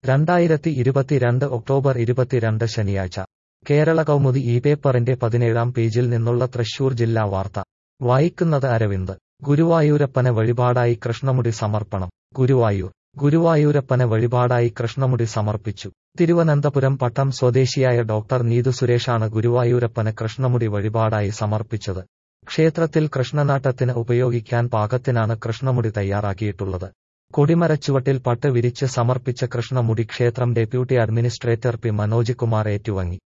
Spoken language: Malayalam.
രണ്ടായിരത്തി ഇരുപത്തിരണ്ട് ഒക്ടോബർ ഇരുപത്തിരണ്ട് ശനിയാഴ്ച കേരള കൗമുദി ഈ പേപ്പറിന്റെ പതിനേഴാം പേജിൽ നിന്നുള്ള തൃശൂർ ജില്ലാ വാർത്ത വായിക്കുന്നത് അരവിന്ദ് ഗുരുവായൂരപ്പന് വഴിപാടായി കൃഷ്ണമുടി സമർപ്പണം ഗുരുവായൂർ ഗുരുവായൂരപ്പന് വഴിപാടായി കൃഷ്ണമുടി സമർപ്പിച്ചു തിരുവനന്തപുരം പട്ടം സ്വദേശിയായ ഡോക്ടർ നീതു സുരേഷാണ് ഗുരുവായൂരപ്പന് കൃഷ്ണമുടി വഴിപാടായി സമർപ്പിച്ചത് ക്ഷേത്രത്തിൽ കൃഷ്ണനാട്ടത്തിന് ഉപയോഗിക്കാൻ പാകത്തിനാണ് കൃഷ്ണമുടി തയ്യാറാക്കിയിട്ടുള്ളത് കൊടിമരച്ചുവട്ടിൽ പട്ട് വിരിച്ച് സമർപ്പിച്ച കൃഷ്ണമുടി ക്ഷേത്രം deputy administrator P Manoj Kumar ഏറ്റുവാങ്ങി